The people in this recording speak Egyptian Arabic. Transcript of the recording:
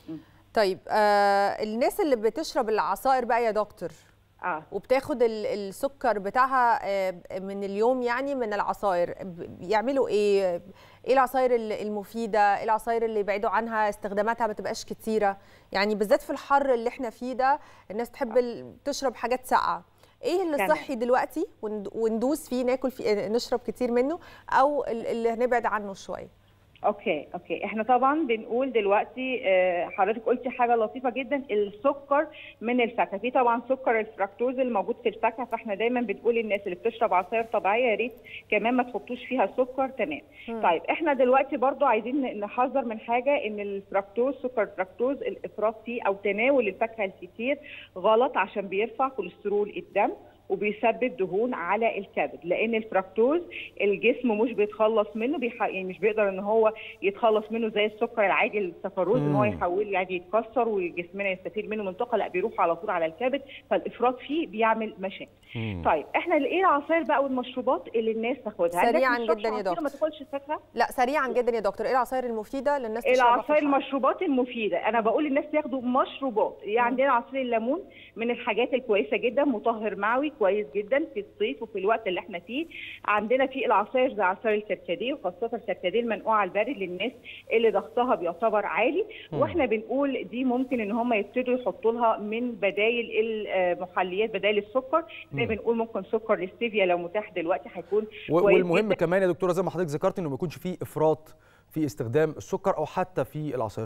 طيب آه الناس اللي بتشرب العصائر بقى يا دكتور اه وبتاخد ال- السكر بتاعها آه، من اليوم يعني من العصائر ب- بيعملوا ايه ايه العصائر ال- المفيده ايه العصائر اللي يبعدوا عنها استخداماتها ما تبقاش كتيره يعني بالذات في الحر اللي احنا فيه ده الناس تحب ال- تشرب حاجات ساقعه ايه اللي تمام. صحي دلوقتي وند- وندوس فيه ناكل فيه نشرب كتير منه او ال- اللي هنبعد عنه شويه اوكي اوكي احنا طبعا بنقول دلوقتي آه، حضرتك قلتي حاجه لطيفه جدا السكر من الفاكهه في طبعا سكر الفركتوز الموجود في الفاكهه فاحنا دايما بنقول للناس اللي بتشرب عصاير طبيعيه يا ريت كمان ما تحطوش فيها سكر تمام مم. طيب احنا دلوقتي برضو عايزين نحذر من حاجه ان الفركتوز سكر الفركتوز الافراط فيه او تناول الفاكهه الكتير غلط عشان بيرفع كوليسترول الدم وبيسبب دهون على الكبد لان الفركتوز الجسم مش بيتخلص منه بيح... يعني مش بيقدر ان هو يتخلص منه زي السكر العادي السكروز ان هو مم. يحول يعني يتكسر وجسمنا يستفيد منه منطقه لا بيروح على طول على الكبد فالافراط فيه بيعمل مشاكل مم. طيب احنا ايه العصاير بقى والمشروبات اللي الناس تاخدها الناس سريعاً ما تشربش جداً يا عصير دكتور. ما تاكلش فاكهه لا سريعا جدا يا دكتور ايه العصائر المفيده للناس تشربها في العصائر الحر؟ المشروبات المفيده انا بقول للناس ياخدوا مشروبات يعني عندنا عصير الليمون من الحاجات الكويسه جدا مطهر معوي كويس جدا في الصيف وفي الوقت اللي احنا فيه عندنا في العصاير زي عصير الكركديه وخاصه الكركديه المنقوع على البارد للناس اللي ضغطها بيعتبر عالي واحنا بنقول دي ممكن ان هم يبتدوا يحطوا لها من بدايل المحليات بدايل السكر زي بنقول ممكن سكر الاستيفيا لو متاح دلوقتي هيكون و- كويس والمهم جداً. كمان يا دكتوره زي ما حضرتك ذكرت انه ما يكونش فيه افراط في استخدام السكر او حتى في العصائر